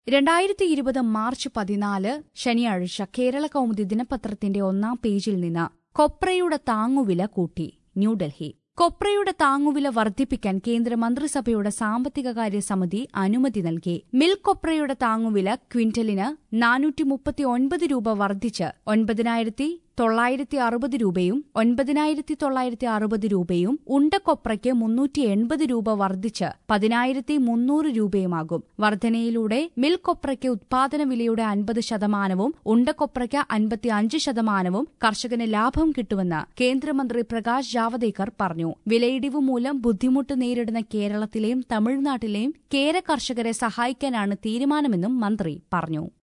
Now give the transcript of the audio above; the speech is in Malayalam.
രണ്ടായിരത്തി ഇരുപത് മാർച്ച് പതിനാല് ശനിയാഴ്ച കേരള കൗമുദി ദിനപത്രത്തിന്റെ ഒന്നാം പേജിൽ നിന്ന് കൊപ്രയുടെ താങ്ങുവില കൂട്ടി ന്യൂഡൽഹി കൊപ്രയുടെ താങ്ങുവില വർദ്ധിപ്പിക്കാൻ കേന്ദ്ര മന്ത്രിസഭയുടെ സാമ്പത്തികകാര്യ സമിതി അനുമതി നൽകി മിൽക്ക് കൊപ്രയുടെ താങ്ങുവില ക്വിന്റലിന് നാനൂറ്റി മുപ്പത്തി ഒൻപത് രൂപ വർദ്ധിച്ച് ഒൻപതിനായിരത്തി തൊള്ളായിരത്തി അറുപത് രൂപയും ഒൻപതിനായിരത്തി തൊള്ളായിരത്തി അറുപത് രൂപയും ഉണ്ടക്കൊപ്രയ്ക്ക് മുന്നൂറ്റി എൺപത് രൂപ വർദ്ധിച്ച് പതിനായിരത്തി മുന്നൂറ് രൂപയുമാകും വർധനയിലൂടെ മിൽക്ക് കൊപ്രയ്ക്ക് ഉത്പാദന വിലയുടെ അൻപത് ശതമാനവും ഉണ്ടക്കൊപ്രയ്ക്ക് അൻപത്തി അഞ്ച് ശതമാനവും കർഷകന് ലാഭം കിട്ടുമെന്ന് കേന്ദ്രമന്ത്രി പ്രകാശ് ജാവദേക്കർ പറഞ്ഞു വിലയിടിവ് മൂലം ബുദ്ധിമുട്ട് നേരിടുന്ന കേരളത്തിലെയും തമിഴ്നാട്ടിലെയും കേര കർഷകരെ സഹായിക്കാനാണ് തീരുമാനമെന്നും മന്ത്രി പറഞ്ഞു